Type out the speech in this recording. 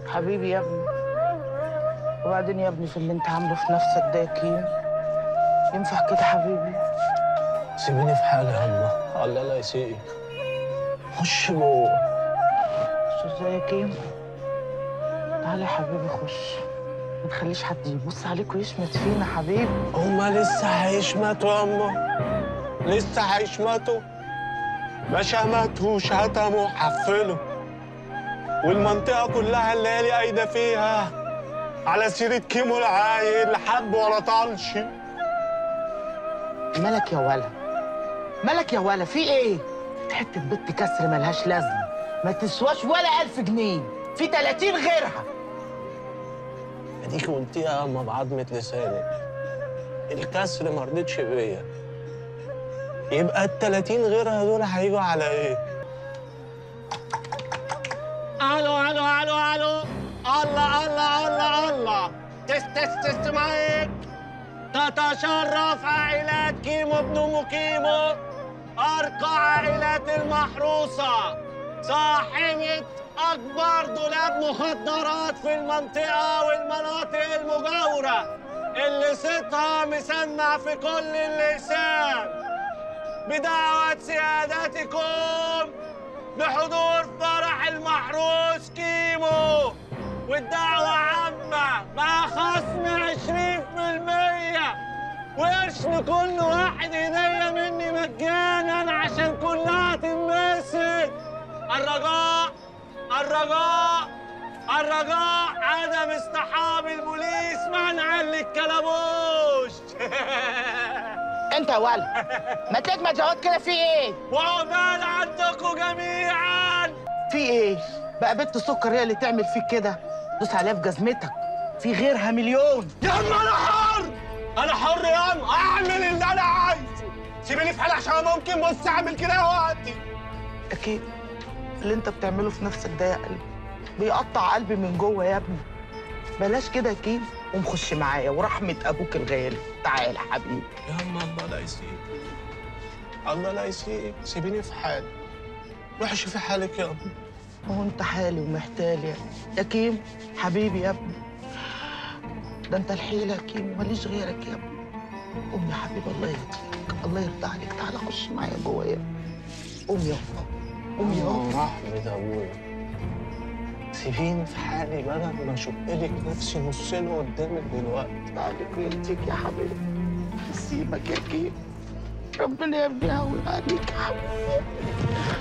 حبيبي يا ابني وبعدين يا ابني في اللي انت عامله في نفسك ده يا كيم ينفع كده حبيبي سيبيني في حالي يا الله الله لا يسيئك خش جوه شو ازاي يا كيم تعالى يا حبيبي خش ما تخليش حد يبص عليك ويشمت فينا حبيبي هما لسه هيشمتوا يا أما لسه هيشمتوا ما شمتوا شتموا حفلوا والمنطقة كلها الليالي قايدة فيها على سيرة كيمو العايل حب ولا طلش مالك يا ولا مالك يا ولا في ايه حته بنت كسر ملهاش لازمه ما تسواش ولا ألف جنيه في 30 غيرها اديك قلتيها يا أما بعضمة لسانك الكسر ما رضيتش بيا يبقى ال 30 غيرها دول هيجوا على ايه؟ الو الو الو الو الله الله الله الله تست تست تست مايك تتشرف عائلات كيمو ابن ام كيمو ارقى عائلات المحروسه صاحبه اكبر دولاب مخدرات في المنطقه والمناطق المجاوره اللي صيتها مسمع في كل اللسان بدعوة سيادتكم بحضور فرح المحروس كيمو والدعوة عامة مع خصم 20% وقرش لكل واحد هدية مني مجانا عشان كلها تنبسط الرجاء الرجاء الرجاء عدم اصطحاب البوليس منعا للكلبوش انت يا ولا ما تجمع جواد كده في ايه وعقبال عندكم جميعا في ايه بقى بنت سكر هي اللي تعمل فيك كده دوس عليها في جزمتك في غيرها مليون يا عم انا حر انا حر يا عم اعمل اللي انا عايزه سيبيني في حالي عشان أنا ممكن بص اعمل كده وقتي اكيد اللي انت بتعمله في نفسك ده يا قلبي بيقطع قلبي من جوه يا ابني بلاش كده يا كيم ومخش معايا ورحمه ابوك الغالي تعالى حبيبي يا عم الله لا يسيئك الله لا يسيئك سيبيني في حالي روحي شوفي حالك يا ابني هو انت حالي ومحتال يا يا كيم حبيبي يا ابني ده انت الحيله يا كيم ماليش غيرك يا ابني قوم يا حبيبي الله يهديك الله يرضى عليك تعالى خش معايا جوه يا ابني قوم يا ابني قوم يا ابني رحمة ابويا سيبيني في حالي بدل ما اشق لك نفسي نصين قدامك دلوقتي عليك ويهديك يا حبيبي سيبك يا كيم ربنا يا ابني يهون عليك يا حبيبي